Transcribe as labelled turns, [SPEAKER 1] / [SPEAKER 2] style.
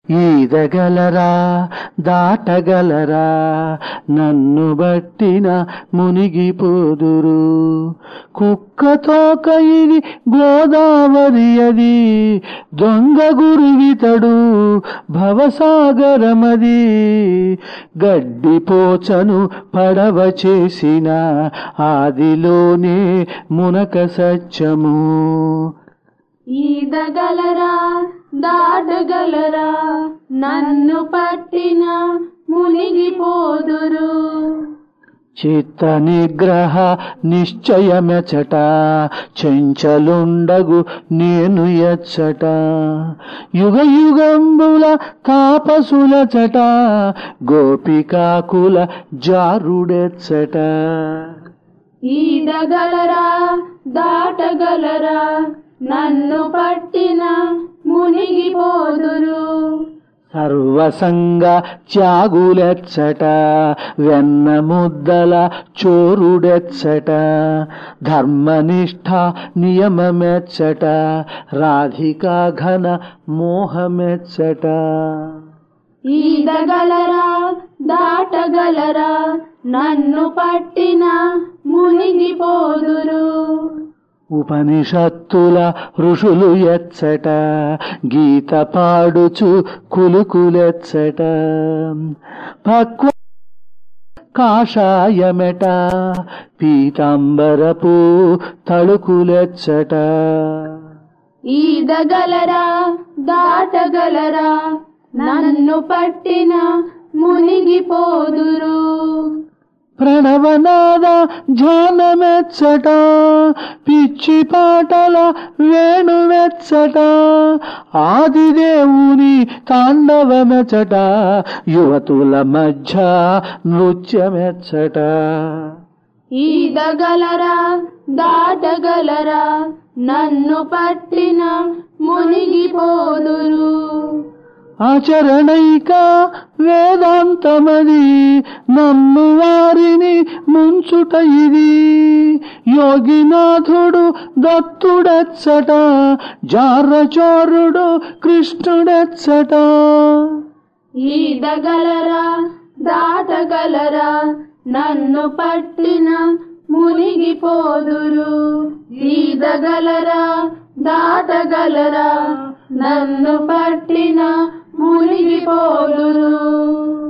[SPEAKER 1] ఈదగలరా దాటగలరా నన్ను బట్టిన మునిగిపోదురు కుక్కతోక ఇది గోదావరి అది దొంగ గురువితడు భవసాగరమది గడ్డిపోచను పడవ చేసిన ఆదిలోనే మునక సత్యము
[SPEAKER 2] ఈదగలరా దాటగలరా నన్ను పట్టిన మునిగిపోదురు
[SPEAKER 1] చిత్త నిగ్రహ నిశ్చయమెచట చెంచలుండగు నేను ఎచ్చట యుగ యుగంబుల తాపసుల చట గోపికాకుల జారుడెచ్చట
[SPEAKER 2] ఈదగలరా దాటగలరా నన్ను పట్టిన మునిగిపోదురు
[SPEAKER 1] సర్వసంగ త్యాగులెచ్చట వెన్న ముద్దల చోరుడెచ్చట ధర్మనిష్ట నియమమెచ్చట రాధికా ఘన మోహమెచ్చట
[SPEAKER 2] ఈదగలరా దాటగలరా నన్ను పట్టిన మునిగిపోదురు
[SPEAKER 1] ఉపనిషత్తుల ఋషులు ఎచ్చట గీత పాడుచు కులుకులెచ్చట పక్వ కాషాయమెట పీతాంబరపు తళుకులెచ్చట
[SPEAKER 2] ఈదగలరా దాటగలరా నన్ను పట్టిన మునిగిపోదురు
[SPEAKER 1] ప్రణవనాద ధ్యానమెచ్చట పిచ్చి పాటల వేణువెచ్చట ఆదిదేవుని తాండవమెచ్చట యువతుల మధ్య నృత్యమెచ్చట
[SPEAKER 2] ఈదగలరా దాటగలరా నన్ను పట్టిన మునిగిపోదురు
[SPEAKER 1] ఆచరణైక వేదాంతమది నమ్ము వారిని ముంచుట ఇది యోగినాథుడు దత్తుడెచ్చట జారచోరుడు కృష్ణుడెచ్చట
[SPEAKER 2] ఈదగలరా దాటగలరా నన్ను పట్టిన మునిగిపోదురు ఈదగలరా దాటగలరా నన్ను పట్టిన మునిగిపోదురు